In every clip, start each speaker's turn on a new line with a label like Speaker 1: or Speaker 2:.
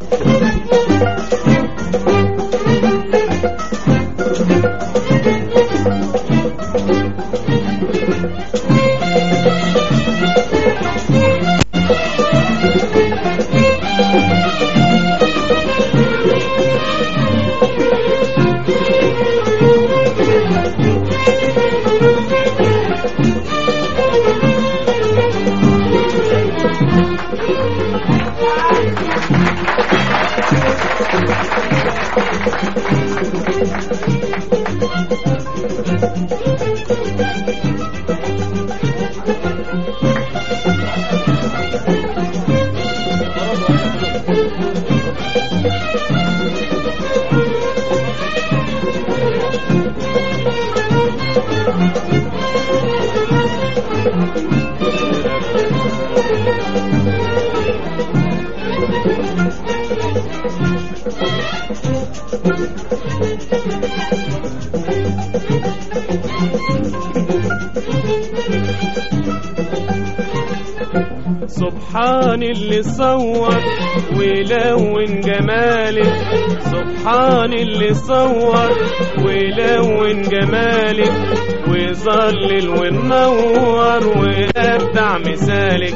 Speaker 1: سبحان اللي صور ولون جمالك سبحان اللي صور ولون جمالك وظلل ونور وابدع مثالك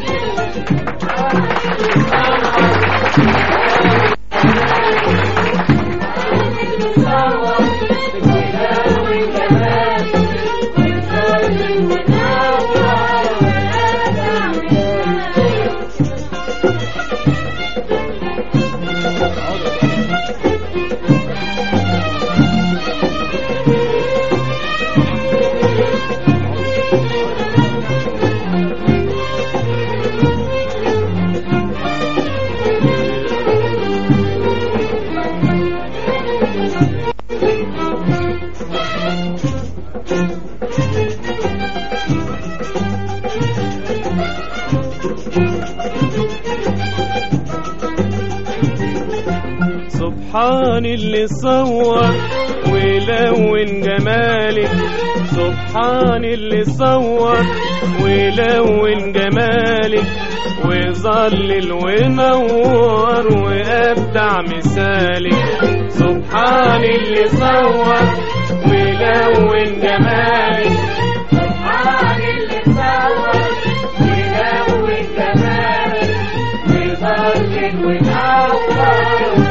Speaker 1: سبحان اللي صور ولون جمالك سبحان اللي صور ولون جمالك وظلل ونور وابدع مثالك سبحان اللي صور ولون جمالك
Speaker 2: سبحان اللي صور ولون جمالك وظلل ونور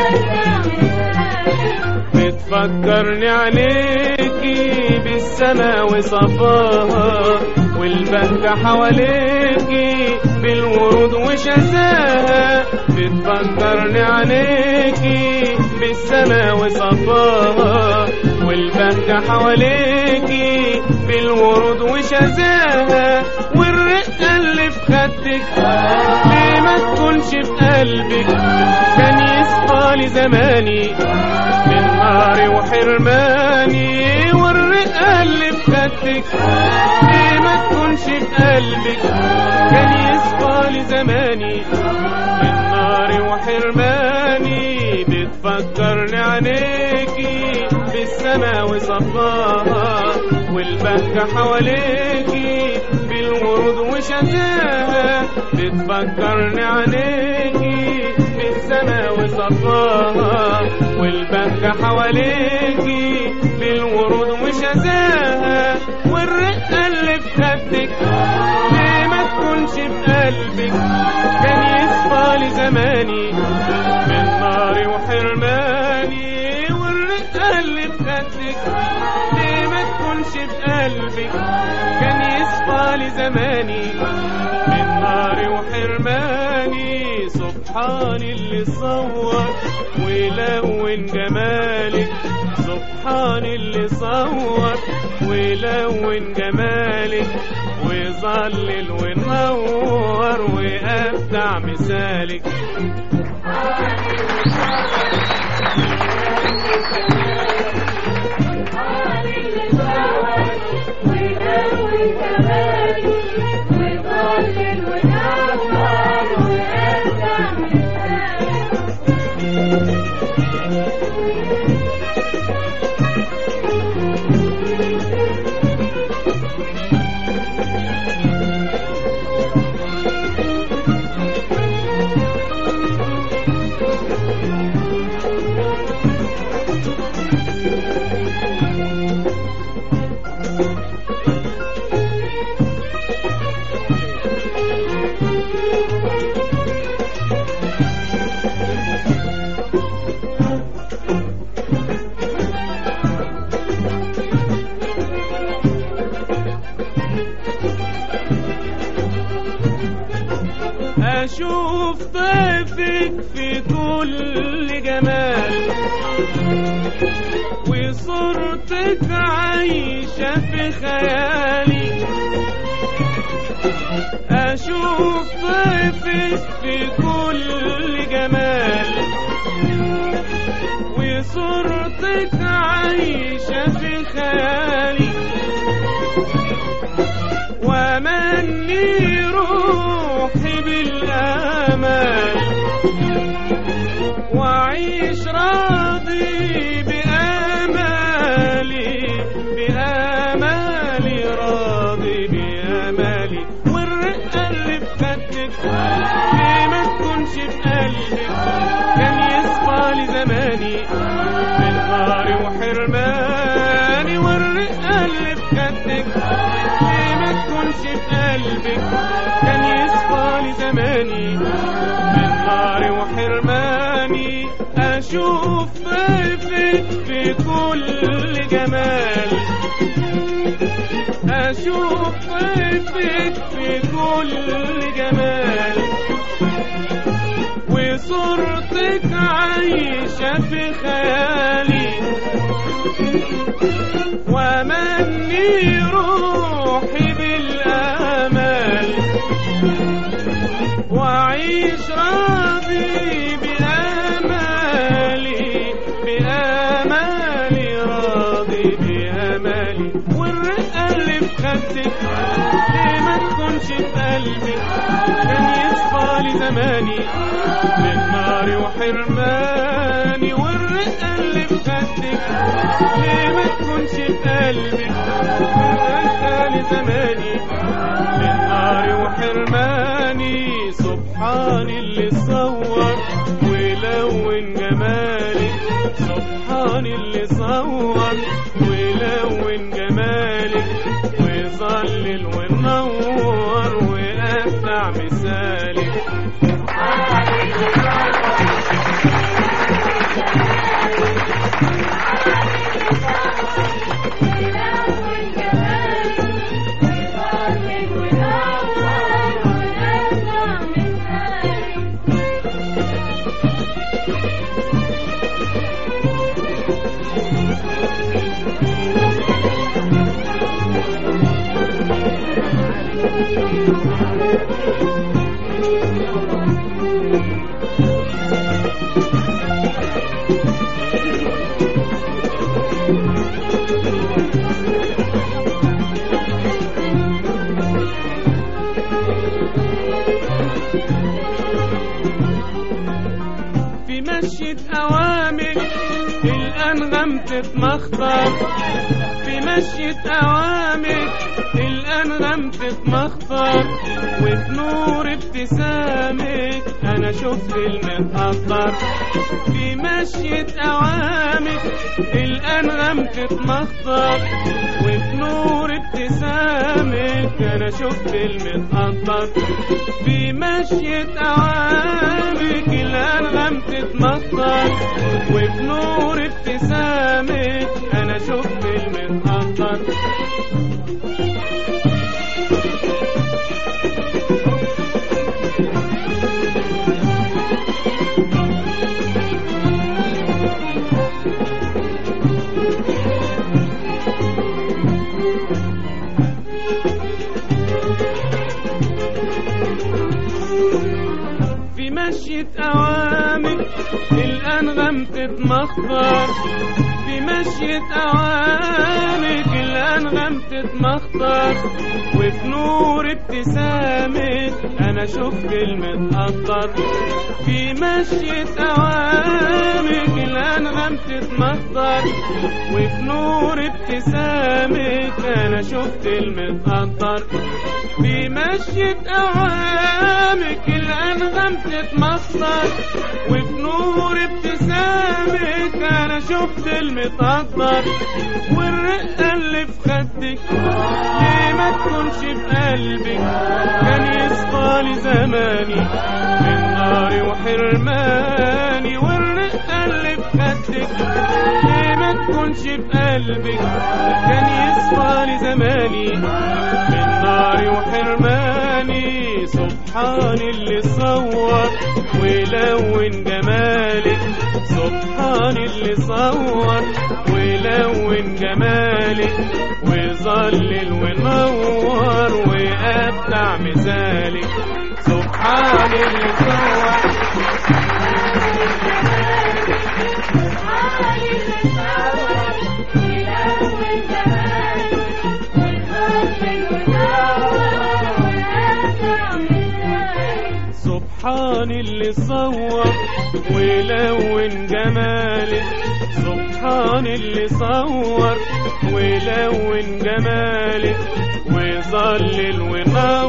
Speaker 1: بتفكرني عليكي بالسما وصفاها والبهجة حواليكي بالورود وشذاها بتفكرني عليكي بالسما وصفاها والبهجة حواليكي بالورود وشذاها والرقة اللي في خدك ليه ما تكونش في قلبك كان يصفى لي زماني من نار وحرماني والرقة اللي في خدك ليه ما تكونش في قلبك كان يصفى لي زماني من نار وحرماني بتفكرني عينيكي بالسما وصفاها والبهجة حواليكي بالورود وشذاها بتفكرني عينيكي بالسما وصفاها والبهجة حواليكي بالورود وشذاها والرقة اللي في خدك ليه ما تكونش في قلبك كان يصفى لي زماني من نار وحرماني والرقة اللي في خدك ليه ما تكونش في قلبك كان يصفى لي زماني من نار وحرماني سبحان اللي صور ولون جمالك سبحان اللي صور ولون جمالك وظلل ونور وابدع مثالك
Speaker 2: سبحان اللي صور ولون جمالك وظلل ونور وابدع مثالك
Speaker 1: أشوف طيفك في كل جمال وصورتك عايشة في خيالي أشوف طيفك في كل جمال وصورتك عايشة في خيالي ومني روحي بالآمال وعيش راضي بآمالي بآمالي راضي بآمالي والرقة اللي بخدك ليه ما تكونش في قلبك كان يصفى لي زماني من ناري وحرماني والرقة اللي بخدك ليه ما تكونش في قلبك كان يصفى لي زماني من ناري وحرماني أشوف طيفك في كل جمال أشوف طيفك في كل جمال وصورتك عايشة في خيالي ومني روحي بالآمال وعيش راضي بآمالي بآمالي راضي بآمالي والرقة اللي في خدك ليه ما تكونش في قلبك كان يصفى لي زماني من ناري وحرماني والرقة اللي في خدك ليه ما تكونش في قلبك الرقة لزماني من ناري وحرماني سبحان اللي صور ولون جمالي سبحان اللي صور ولون جمالي وظلل ونور وأبدع مثالي في مشية أوامر الأنغام تتمخطر في مشية أوامر الأنغام تتمخطر وفي نور ابتسامك أنا شفت المتقطر في مشية أوامر الأنغام تتمخطر وفي نور ابتسامك أنا شفت المتقطر في مشية أوامرك الأنغام تتمطر وفي نور ابتسامك أنا شفت المتقطر في مشية أوامر الأنغام تتمخطر في مشية أوامر الأنغام تتمخطر وفي نور ابتسامك أنا شفت المتقطر في مشية أوامر الأنغام تتمطر وفي نور ابتسامك أنا شفت المتقطر في مشية أوامك الأنغام تتمطر وفي نور ابتسامك أنا شفت المتقطر والرقة اللي في خدك ليه ما تكونش في قلبك كان يصفى لي زماني من ناري وحرماني والرقة اللي في خدك ليه ما تكونش في قلبك كان يصفى لي زماني من ناري وحرماني سبحان اللي صور ولون جمالك سبحان اللي صور ولون جمالك وظلل ونور وابدع مثالك سبحان اللي صور سبحان اللي صور ولون جمالك سبحان اللي صور ولون جمالك وظلل ونور